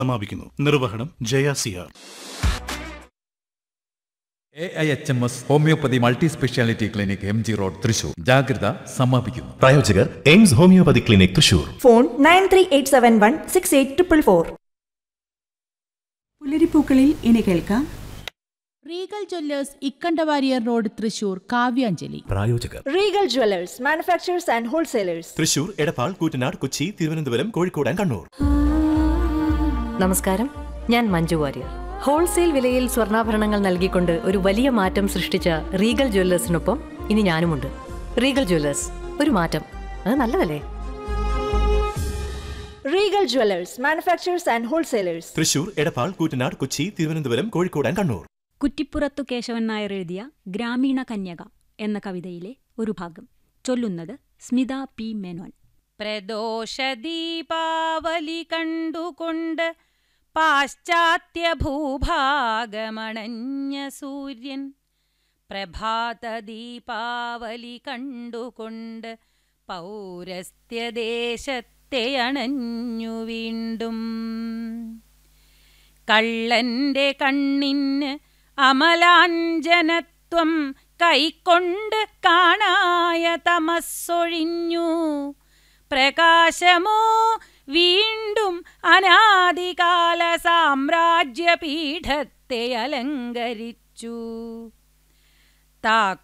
സമാപിക്കുന്നു നിർവഹണം ജയ സിയാർ A I H M S homeopathy multi speciality clinic M G road Thrissur ജാഗ്രത സമാപിക്കുന്നു പ്രായോജകർ AIMS homeopathy clinic Thrissur phone nine three eight seven one six eight triple four പുലരിപ്പൂക്കളിൽ ഇനി കേൾക്കാം Regal jewellers Ikkanda Warrier road Thrissur Kavyanjali പ്രായോജകർ Regal jewellers manufacturers and wholesalers Thrissur Edappal Koottanad Kochi Thiruvananthapuram Kozhikode and Kannur നമസ്കാരം ഞാൻ Manju Warrier wholesale വിലയിൽ സ്വർണ്ണാഭരണങ്ങൾ നൽകിക്കൊണ്ട് ഒരു വലിയ മാറ്റം സൃഷ്ടിച്ച റീഗൽ ജ്വല്ലേഴ്സിനൊപ്പം ഇനി ഞാനുമുണ്ട് റീഗൽ ജ്വല്ലേഴ്സ് ഒരു മാറ്റം അത് നല്ലതല്ലേ Regal jewellers manufacturers and wholesalers Thrissur Edappal Koottanad Kochi Thiruvananthapuram Kozhikode and Kannur കുറ്റിപ്പുറത്തു കേശവൻ നായർ എഴുതിയ ഗ്രാമീണ കന്യക എന്ന കവിതയിലെ ഒരു ഭാഗം ചൊല്ലുന്നത് സ്മിത പി മേനോൻ പ്രദോഷ ദീപാവലി കണ്ടുകൊണ്ട് പാശ്ചാത്യ ഭൂഭാഗമണഞ്ഞ സൂര്യൻ പ്രഭാത ദീപാവലി കണ്ടുകൊണ്ട് പൗരസ്ത്യദേശത്തെ അണഞ്ഞു വീണ്ടും കള്ളന്റെ കണ്ണിന് അമലാഞ്ജനത്വം കൈക്കൊണ്ട് കാണായ തമസ്സൊഴിഞ്ഞു പ്രകാശമോ വീണ്ടും അനാദികാല സാമ്രാജ്യപീഠത്തെ അലങ്കരിച്ചു താ